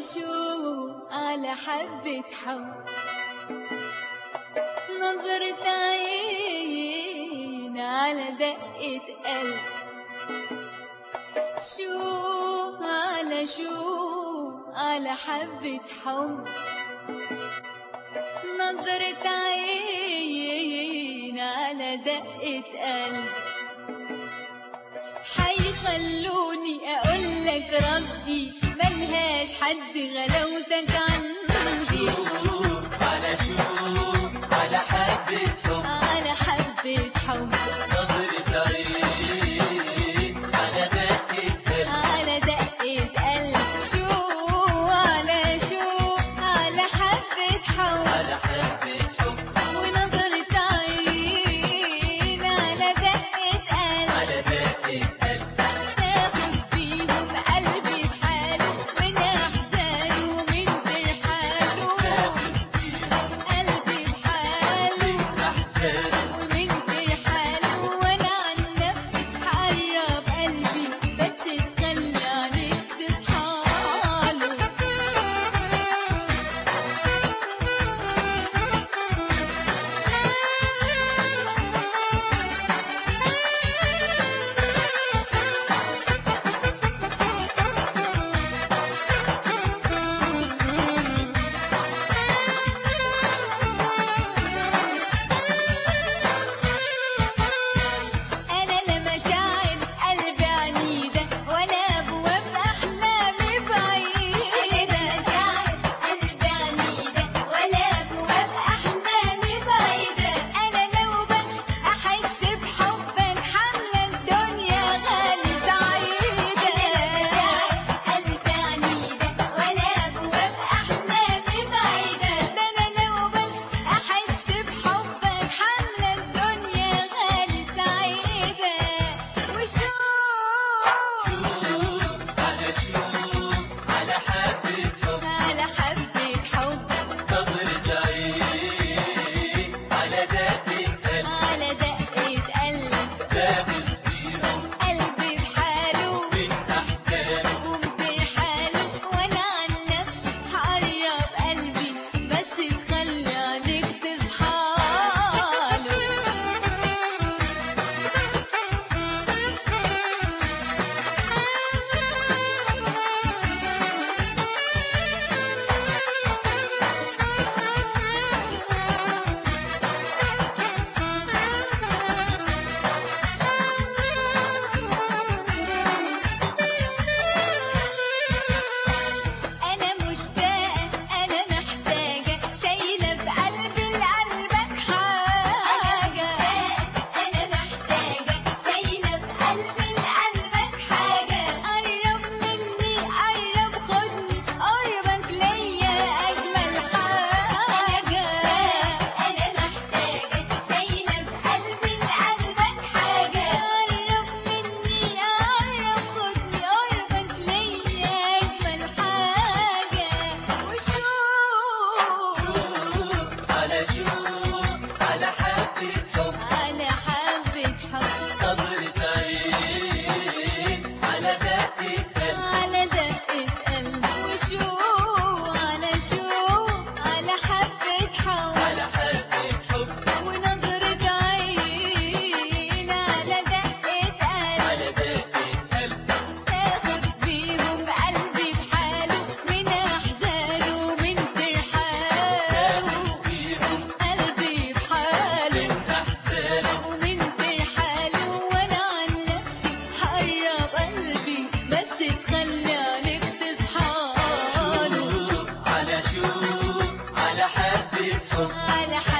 شوق على حبة حب نظرة عين على دقة قلب شوق على شوق على حبة حب نظرة عين على دقة قلب حيخلوني أقول لك ردي ملهاش حد غلاوتك عندي على شوق على حبة حب على حبة حب نظرة عين على دقة قلب على دقة قلب شو على شو على حبة حب على حبة حب ونظرة عين على دقة قلب على دقة قلب تاخد بيهم قلبي بحاله من أحزانه ومن ترحاله تاخد بيهم قلبي بحاله أحزان ومن ترحاله وانا عن نفسي تحرب قلبي بس تخلي عليك تصحاله أنا لا مشاعر قلبي عنيدة ولا أبواب أحلامي بعيدة أنا لا مشاعر قلبي عنيدة ولا أبواب أحلامي بعيدة أنا لو بس أحس بحبك حاملة الدنيا غالي سعيدة أنا لا مشاعر قلبي عنيدة ولا أبواب أحلامي بعيدة ده أنا لو بس أحس بحبك حاملة الدنيا غالي سعيدة وشوق شوق على شوق على حبة حب على حبة حب نظرة عين على دقة قلب على دقة قلب تاخد بيهم قلبي بحاله من أحزانه ومترحاله وانا عن نفسي هقرب قلبي بس تخلي عليك تصحاله أنا مشتاقة أنا محتاجة شايلة في قلبي لقلبك حاجة أنا محتاجة شايلة في قلبي لقلبك حاجة قرب مني قرب خدني قربك ليا أجمل حاجة أنا محتاجة شايلة في قلبي لقلبك حاجة قرب مني قرب خدني قربك ليا أجمل حاجة وشوق شوق على شوق على حبة حب على حبة حب نظرة عين على دقة قلب على دقة قلب وشوق على شوق على حبة حب على حبة حب ونظرة عين على دقة قلب على دقة قلب تاخد بيهم قلبي بحاله من أحزانه ومن ترحاله بيهم قلبي بحاله من أحزانه ومن ترحاله وانا عن نفسي هقرب قلبي بس تخلي عليك تصحاله شوق على شوق على حبة حب على